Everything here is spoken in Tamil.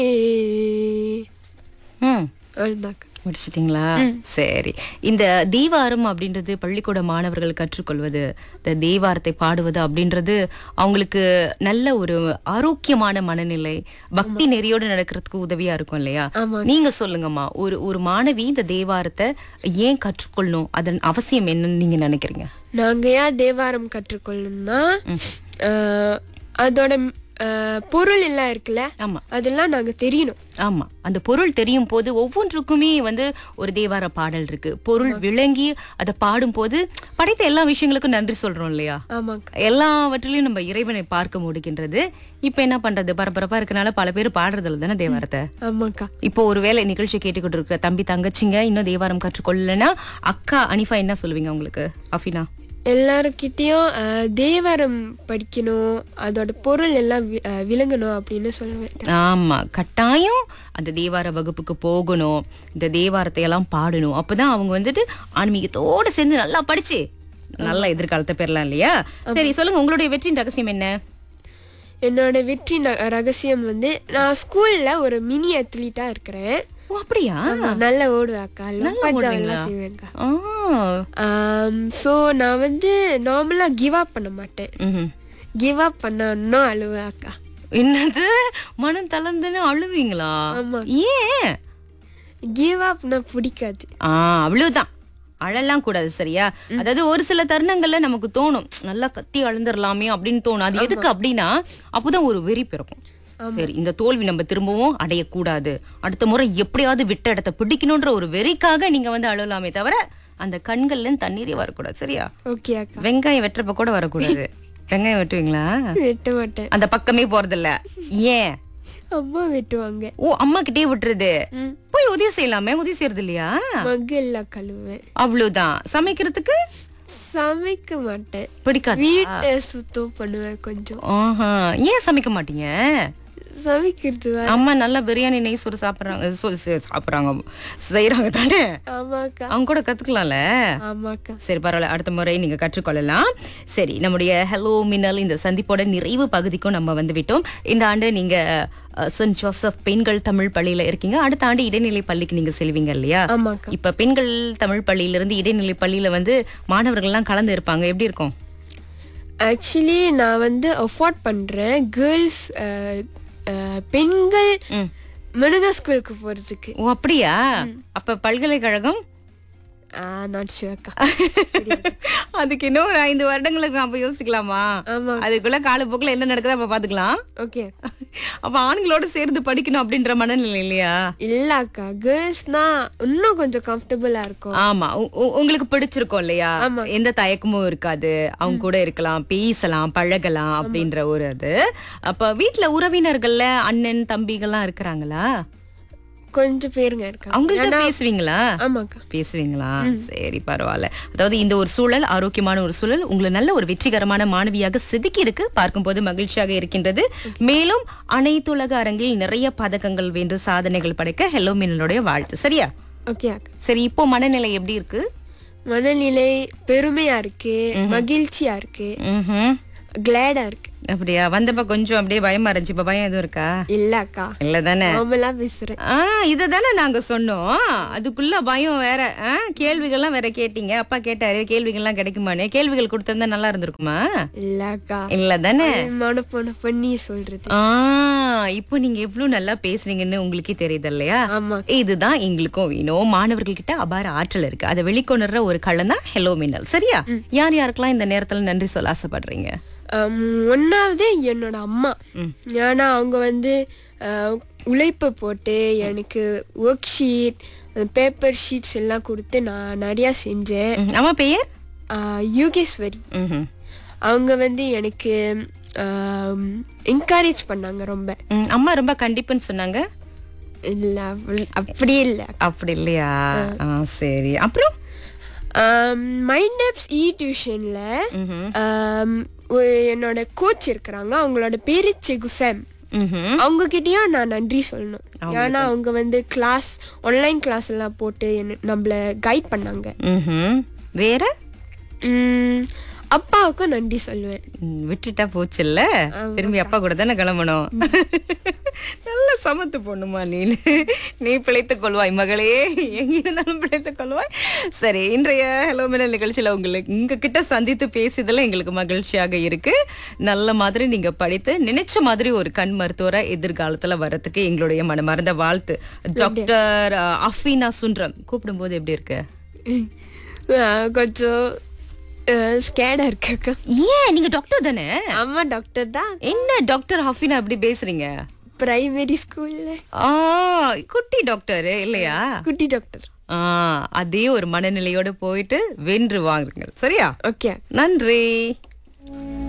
ம் அவ்வளோதாக்கா முடிச்சிட்டிங்களா சரி இந்த தேவாரம் அப்படின்றது பள்ளிக்கூட மாணவர்கள் கற்றுக்கொள்வது இந்த தேவாரத்தை பாடுவது அப்படின்றது அவங்களுக்கு நல்ல ஒரு ஆரோக்கியமான மனநிலை பக்தி நெறியோடு நடக்கிறதுக்கு உதவியா இருக்கும் இல்லையா ஆமா. நீங்க சொல்லுங்கம்மா ஒரு ஒரு மாணவி இந்த தேவாரத்தை ஏன் கற்றுக்கொள்ளணும் அதன் அவசியம் என்னன்னு நீங்க நினைக்கிறீங்க நாங்க ஏன் தேவாரம் கற்றுக்கொள்ளணும்னா அஹ், அதோட அஹ், பொருள் எல்லாம் இருக்குல்ல ஆமா அதெல்லாம் நாங்க தெரியணும் ஆமா அந்த பொருள் தெரியும் போது ஒவ்வொன்றுக்குமே வந்து ஒரு தேவார பாடல் இருக்கு பொருள் விளங்கி அதை பாடும்போது படைத்த எல்லா விஷயங்களுக்கும் நன்றி சொல்றோம் இல்லையா ஆமாக்கா எல்லாவற்றிலையும் நம்ம இறைவனை பார்க்க முடிகின்றது இப்ப என்ன பண்றது பரபரப்பா இருக்கனால பல பேர் பாடுறதுல தானே தேவாரத்தை ஆமாக்கா இப்போ ஒரு வேளை நிகழ்ச்சி கேட்டுக்கிட்டு இருக்கிற தம்பி தங்கச்சிங்க இன்னும் தேவாரம் கற்றுக்கொள்ளலன்னா அக்கா அனிஃபா என்ன சொல்லுவீங்க உங்களுக்கு அஃபினா எல்லாருக்கிட்டேயும் அஹ், தேவாரம் படிக்கணும் அதோட பொருள் எல்லாம் வி- அஹ், விளங்கணும் அப்படின்னு சொல்லுவேன் ஆமா கட்டாயம் அந்த தேவார வகுப்புக்கு போகணும் இந்த தேவாரத்தை எல்லாம் பாடணும் அப்பதான் அவங்க வந்துட்டு ஆன்மீகத்தோட சேர்ந்து நல்லா படிச்சு நல்ல எதிர்காலத்தை பெறலாம் இல்லையா சரி சொல்லுங்க உங்களுடைய வெற்றியின் ரகசியம் என்ன என்னோட வெற்றி ந- ரகசியம் வந்து நான் ஸ்கூல்ல ஒரு மினி அத்லீட்டா இருக்கிறேன் ஓ அப்படியா ஆமா, நல்லா ஓடுவேக்கா நல்லா பஞ்சாவெல்லாம் ஓடுவீங்களா? செய்வேன்க்கா ஆ. ஸோ நான் வந்து நார்மலாக கிவ் அப் பண்ண மாட்டேன் ம்ஹும். கிவ் அப் பண்ணா அழுவேன் அக்கா என்னது மனம் தளர்ந்துன்னு அழுவீங்களா ஆமா. ஏன் கிவ் அப்னா பிடிக்காது ஆ அவ்வளவுதான் அழலாம் கூடாது சரியா அதாவது ஒரு சில தருணங்கள்ல நமக்கு தோணும் நல்லா கத்தி அழுந்துடலாமே அப்படின்னு தோணும் அது எதுக்கு அப்படின்னா அப்போதான் ஒரு வெறி பிறக்கும் சரி இந்த தோல்வி நம்ம திரும்பவும் அடையக்கூடாது அடுத்த முறை எப்படியாவது விட்ட இடத்த பிடிக்கணும்ன்ற ஒரு வெறிக்காக நீங்க வந்து அழலாமே தவிர அந்த கண்கள்ல இருந்து தண்ணீரே வரக்கூடாது சரியா ஓகே அக்கா வெங்காயம் வெட்டுறப்ப கூட வரக்கூடாது வெங்காயம் வெட்டுவீங்களா வெட்ட மாட்டேன் அந்த பக்கமே போறதில்ல ஏன் அம்மா வெட்டுவாங்க ஓ அம்மா கிட்டே விட்டுறது ம். போய் உதவி செய்யலாமே உதவி செய்யறது இல்லையா மக்கு எல்லாம் கழுவேன் அவ்வளவுதான் சமைக்கிறதுக்கு சமைக்க மாட்டேன் பிடிக்காது வீட்டை சுத்தம் பண்ணுவேன் கொஞ்சம் ஆஹா ஏன் சமைக்க மாட்டீங்க சமைக்கிறது வர அம்மா நல்லா பிரியாணி நெய் சோறு சாப்பிடுறாங்க சோ- சே- சாப்பிடுறாங்க செய்யறாங்க தானே ஆமாக்கா அவங்க கூட கத்துக்கலாம்ல ஆமாக்கா சரி பரவாயில்ல அடுத்த முறை நீங்க கற்றுக்கொள்ளலாம் சரி நம்முடைய ஹலோ மின்னல் இந்த சந்திப்போட நிறைவு பகுதிக்கும் நம்ம வந்து விட்டோம் இந்த ஆண்டு நீங்க அஹ், சென்ட் ஜோசப் பெண்கள் தமிழ் பள்ளியில இருக்கீங்க அடுத்த ஆண்டு இடைநிலை பள்ளிக்கு நீங்க செல்வீங்க இல்லையா ஆமாக்கா இப்ப பெண்கள் தமிழ் பள்ளியில இருந்து இடைநிலை பள்ளியில வந்து மாணவர்கள் எல்லாம் கலந்து இருப்பாங்க எப்படி இருக்கும் ஆக்சுவலி நான் வந்து அஃபோர்ட் பண்றேன் கேர்ள்ஸ் பெண்கள் ம். மிருக ஸ்கூலுக்கு போறதுக்கு ஓ அப்படியா அப்ப பல்கலைக்கழகம் நாட் ஷுவர்க்கா அதுக்கு இன்னும் ஒரு ஐந்து வருடங்களுக்கு நாம யோசிக்கலாமா ஆமா அதுக்குள்ள காலப்போக்கில் என்ன நடக்குதோ அப்ப பாத்துக்கலாம் ஓகே அப்ப ஆண்களோட சேர்ந்து படிக்கணும் அப்படின்ற மனநிலை இல்லையா இல்லக்கா கேர்ள்ஸ்னா இன்னும் கொஞ்சம் கம்ஃபர்டபுளா இருக்கும் ஆமா உ- உ- உங்களுக்கு பிடிச்சிருக்கும் இல்லையா ஆமா. எந்த தயக்கமும் இருக்காது அவங்க கூட இருக்கலாம் பேசலாம் பழகலாம் அப்படின்ற ஒரு இது அப்ப வீட்ல உறவினர்கள்ல அண்ணன் தம்பிகள்லாம் இருக்கிறாங்களா கொஞ்சம் பேருங்க இருக்காங்க அவங்கள்ட்ட பேசுவீங்களா ஆமாக்கா பேசுவீங்களா சரி பரவாயில்ல அதாவது இந்த ஒரு சூழல் ஆரோக்கியமான ஒரு சூழல் உங்களை நல்ல ஒரு வெற்றிகரமான மாணவியாக செதுக்கி இருக்கு பார்க்கும்போது மகிழ்ச்சியாக இருக்கின்றது மேலும் அனைத்துலக அரங்கில் நிறைய பதக்கங்கள் வென்று சாதனைகள் படைக்க ஹெலோ மின்னலுடைய வாழ்த்து சரியா ஓகே அக்கா சரி இப்போ மனநிலை எப்படி இருக்கு மனநிலை பெருமையா இருக்கு மகிழ்ச்சியா இருக்கு ம்ஹும். கிளாடா இருக்கு அப்படியா வந்தப்ப கொஞ்சம் அப்படியே பயமா இருந்துச்சு இப்ப பயம் எதுவும் இருக்கா இல்ல அக்கா இல்ல தானே நார்மலா பேசுறேன் ஆ இததானே நாங்க சொன்னோம் அதுக்குள்ள பயம் வேற ஆ, கேள்விகள்லாம் வேற கேட்டீங்க அப்பா கேட்டாரு கேள்விகள்லாம் கிடைக்குமானே கேள்விகள் கொடுத்திருந்தா நல்லா இருந்திருக்குமா இல்ல அக்கா இல்ல தானே மனப்போன பண்ணி சொல்றது ஆ இப்போ நீங்க எவ்வளவு நல்லா பேசுறீங்கன்னு உங்களுக்கே தெரியுது இல்லையா ஆமா இதுதான் எங்களுக்கும் வேணும் மாணவர்கள் கிட்ட அபார ஆற்றல் இருக்கு அதை வெளிக்கொணர்ற ஒரு களம் தான் ஹெலோ மின்னல் சரியா யார் யாருக்கெல்லாம் இந்த நேரத்துல நன்றி சொல்ல ஆசைப்படுறீங்க ஆம், ஒண்ணாவது என்னோட அம்மா ஏன்னா அவங்க வந்து அஹ், உழைப்பு போட்டு எனக்கு ஒர்க் ஷீட் பேப்பர் ஷீட்ஸ் எல்லாம் கொடுத்து நான் நிறையா செஞ்சேன் ம், அம்மா பெயர் அஹ், யோகேஸ்வரி ம்ஹும். அவங்க வந்து எனக்கு என்கரேஜ் பண்ணாங்க ரொம்ப ம், அம்மா ரொம்ப கண்டிப்புன்னு சொன்னாங்க இல்ல அப்படி- அப்படி இல்லை அப்படி இல்லையா ஆ, சரி அப்புறம் மைண்ட் ஆப்ஸ் இ டியூஷன்ல ம்ஹும். என்னோட கோச் இருக்கிறாங்க அவங்களோட பேரு செகுசம் ம்ஹும். அவங்க கிட்டயும் நான் நன்றி சொல்லணும் ஏன்னா அவங்க வந்து கிளாஸ் ஆன்லைன் கிளாஸ் எல்லாம் போட்டு என்ன- நம்மள கைட் பண்ணாங்க ம்ஹும். வேற உம், அப்பாவுக்கும் நன்றி சொல்லுவேன் ம், விட்டுட்டா போச்சுல்ல திரும்பி அப்பா கூட தானே கிளம்பணும் நல்ல சமத்து பொண்ணுமா நீ நீ பிழைத்துக் கொள்வாய் மகளே எங்க இருந்தாலும் பிழைத்துக் கொள்வாய் சரி இன்றைய ஹலோ மினல் நிகழ்ச்சியில உங்களுக்கு உங்க கிட்ட சந்தித்து பேசியதுல எங்களுக்கு மகிழ்ச்சியாக இருக்கு நல்ல மாதிரி நீங்க படித்து நினைச்ச மாதிரி ஒரு கண் மருத்துவரா எதிர்காலத்துல வரதுக்கு எங்களுடைய மனமார்ந்த வாழ்த்து டாக்டர் அஹ், அஃபீனா சுன்ரம் கூப்பிடும்போது எப்படி இருக்கு அஹ் கொஞ்சம் ஸ்கேடா இருக்கு ஏன் நீங்க டாக்டர் தானே அம்மா டாக்டர் தான் என்ன டாக்டர் ஹஃபீனா அப்படி பேசுறீங்க பிரைமரி ஸ்கூல்ல ஆ குட்டி டாக்டர் இல்லையா குட்டி டாக்டர் ஆ அதே ஒரு மனநிலையோட போயிட்டு வென்று வாங்குங்கள் சரியா ஓகே நன்றி